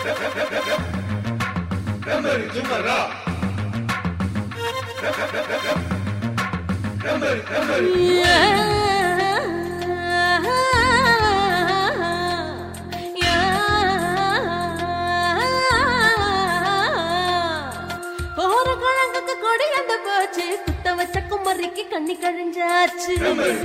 போற குழங்குக்கு கொடி அந்த போச்சு குத்த வச்ச குமரிக்கு கண்ணி கழிஞ்சாச்சு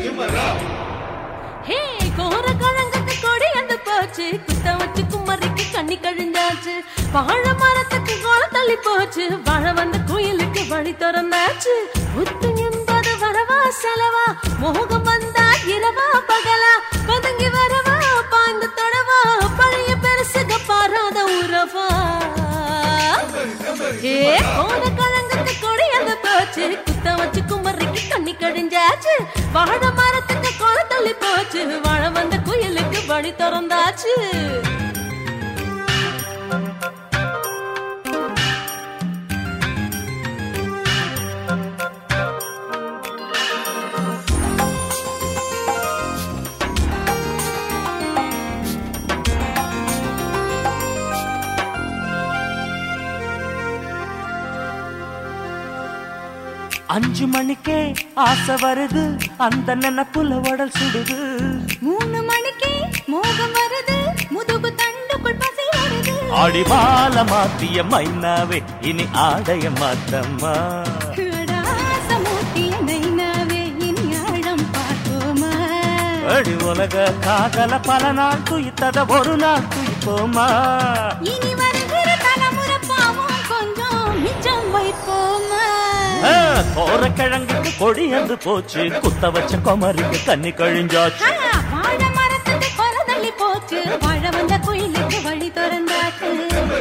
ஹே கோர குழங்குக்கு கொடி அந்த போச்சு குத்த வச்சு குமரிக்கு கண்ணி கழிஞ்சாச்சு வாழ மரத்துக்கு கோல தள்ளி போச்சு வாழ வந்த குயிலுக்கு வழி திறந்தாச்சு புத்து என்பது வரவா செலவா மோகம் வந்தா இரவா பகலா பதுங்கி வரவா பாய்ந்து தடவா பழைய பெருசுக பாராத உறவா ஏ போன கழங்குக்கு கொடி அந்த போச்சு குத்த வச்சு குமரிக்கு கண்ணி கழிஞ்சாச்சு வாழ மரத்துக்கு கொலை தள்ளி போச்சு வாழ வந்த குயிலுக்கு வழி திறந்தாச்சு அஞ்சு மணிக்கே ஆசை வருது அந்த நினைப்புல உடல் சுடுது மூணு மணிக்கு மோகம் வருது முதுகு தண்டுக்குள் பசி வருது அடிமால மாத்திய மைனாவே இனி ஆடைய மாத்தம்மா சமூட்டிய நைனாவே இனி ஆழம் பார்ப்போமா அடி உலக காதல பல நாள் துயித்தத ஒரு நாள் துயிப்போமா இனி வருகிற தலைமுறை பாவம் கொஞ்சம் மிச்சம் வைப்போமா ஆ, கோர கிழங்குக்கு கொடி என்று போச்சு குத்த வச்ச குமரிக்கு தண்ணி கழிஞ்சாச்சு ஆ, வாழ மரத்துக்கு கொலை தள்ளி போச்சு வாழ வந்த குயிலுக்கு வழி திறந்தாச்சு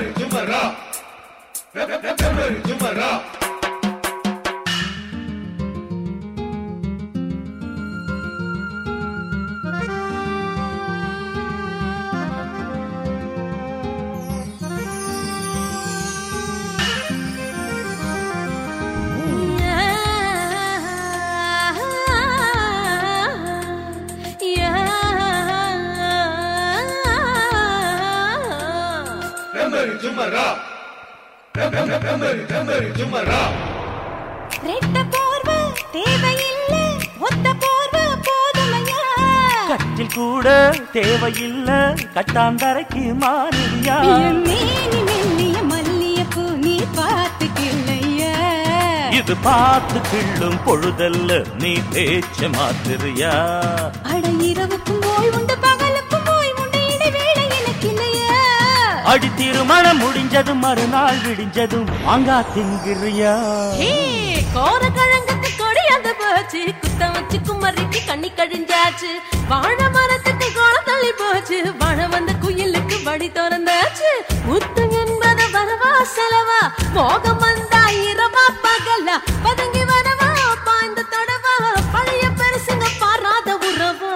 ரெட்ட போர்வை தேவையில்லை ஒத்த போர்வை போதுமையா கட்டில் கூட தேவையில்ல கட்டாந்தரைக்கு மாறியா என் மேனி மெல்லிய மல்லியப்பூ நீ பார்த்துக்கில்லையா இது பார்த்து கிள்ளும் பொழுதல்ல நீ பேச்ச மாத்திரியா அட இரவுக்கும் போய் உண்டு பகலுக்கும் போய் உண்டு இடைவேளை எனக்கு இல்லையா அடி திருமணம் முடிஞ்சதும் மறுநாள் விடிஞ்சதும் மாங்கா திங்கிறியா ஏ, கோர கிழங்குக்கு கொடி அந்த போச்சு குத்த வச்சு குமரிக்கு கண்ணி கழிஞ்சாச்சு வாழ மரத்துக்கு கோலம் தள்ளி போச்சு வாழ வந்த குயிலுக்கு வழி திறந்தாச்சு முத்து என்பது வரவா செலவா மோகம் வந்தா இரவா பகலா பதுங்கி வரவா பாய்ந்து தொடவா பழைய பெருசுங்க பாராத உறவா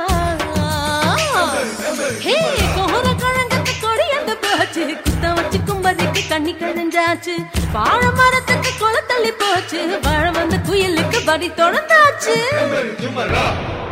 ஹே கோர கிழங்குக்கு கொடி அந்த போச்சு குத்த வச்சு கும்பரிக்கு கண்ணி கழிஞ்சாச்சு வாழ மரத்துக்கு கொலை தள்ளி போச்சு வாழ வந்த குயிலுக்கு வரி தொடர்ந்தாச்சு Jumara,